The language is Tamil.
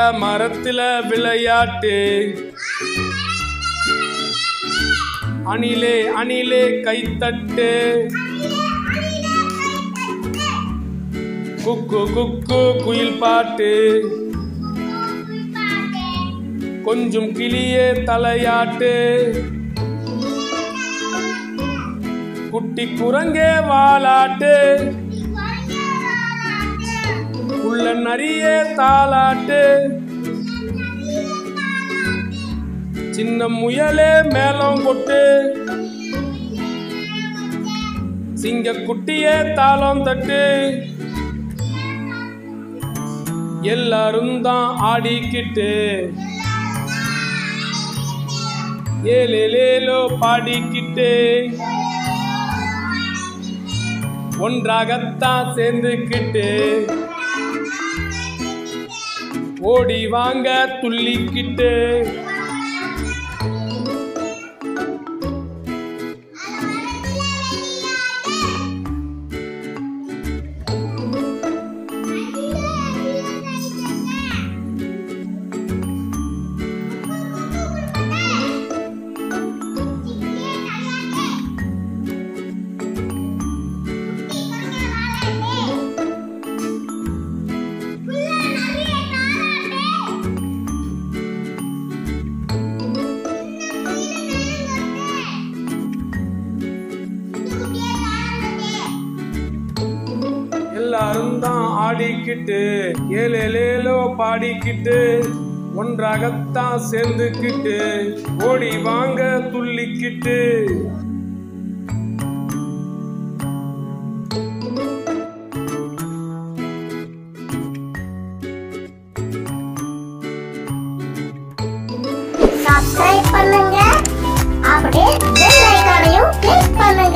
மரத்துல விளையாட்டு அணிலே அணிலே கைத்தட்டு குக்கு குக்கு குயில் பாட்டு கொஞ்சம் கிளியே தலையாட்டு குட்டி குரங்கே வாலாட்டு உள்ள நிறைய தாலாட்டு சின்ன முயலே மேலம் கொட்டு சிங்க குட்டியே தாளம் தட்டு எல்லாரும் தான் ஆடிக்கிட்டு ஏலேலேலோ பாடிக்கிட்டு ஒன்றாகத்தான் சேர்ந்துக்கிட்டு ஓடி வாங்க துள்ளிக்கிட்டு எல்லாரும் தான் ஆடிக்கிட்டு ஏலேலேலோ பாடிக்கிட்டு ஒன்றாகத்தான் சேர்ந்துக்கிட்டு ஓடி வாங்க துள்ளிக்கிட்டு சப்ஸ்கிரைப் பண்ணுங்க அப்படியே பெல் ஐகானையும் கிளிக் பண்ணுங்க